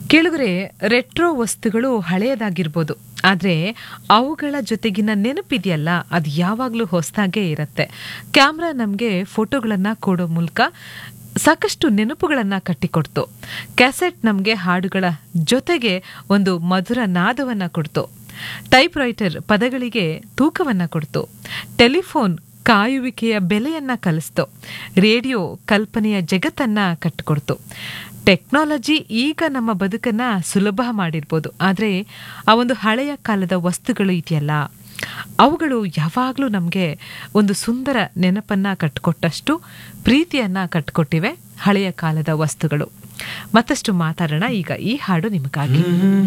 ಕೇಳಿದ್ರೆ ರೆಟ್ರೋ ವಸ್ತುಗಳು ಹಳೆಯದಾಗಿರ್ಬೋದು ಆದರೆ ಅವುಗಳ ಜೊತೆಗಿನ ನೆನಪಿದೆಯಲ್ಲ ಅದು ಯಾವಾಗಲೂ ಹೊಸದಾಗೇ ಇರುತ್ತೆ ಕ್ಯಾಮ್ರಾ ನಮಗೆ ಫೋಟೋಗಳನ್ನು ಕೊಡೋ ಮೂಲಕ ಸಾಕಷ್ಟು ನೆನಪುಗಳನ್ನು ಕಟ್ಟಿಕೊಡ್ತು ಕ್ಯಾಸೆಟ್ ನಮಗೆ ಹಾಡುಗಳ ಜೊತೆಗೆ ಒಂದು ಮಧುರ ನಾದವನ್ನು ಕೊಡ್ತು ಟೈಪ್ ರೈಟರ್ ಪದಗಳಿಗೆ ತೂಕವನ್ನು ಕೊಡ್ತು ಟೆಲಿಫೋನ್ ಕಾಯುವಿಕೆಯ ಬೆಲೆಯನ್ನ ಕಲಿಸ್ತು ರೇಡಿಯೋ ಕಲ್ಪನೆಯ ಜಗತ್ತನ್ನ ಕಟ್ಟಿಕೊಡ್ತು ಟೆಕ್ನಾಲಜಿ ಈಗ ನಮ್ಮ ಬದುಕನ್ನ ಸುಲಭ ಮಾಡಿರ್ಬೋದು ಆದರೆ ಆ ಒಂದು ಹಳೆಯ ಕಾಲದ ವಸ್ತುಗಳು ಇದೆಯಲ್ಲ ಅವುಗಳು ಯಾವಾಗಲೂ ನಮಗೆ ಒಂದು ಸುಂದರ ನೆನಪನ್ನ ಕಟ್ಟಿಕೊಟ್ಟಷ್ಟು ಪ್ರೀತಿಯನ್ನ ಕಟ್ಟಿಕೊಟ್ಟಿವೆ ಹಳೆಯ ಕಾಲದ ವಸ್ತುಗಳು ಮತ್ತಷ್ಟು ಮಾತಾಡೋಣ ಈಗ ಈ ಹಾಡು ನಿಮಗಾಗಿ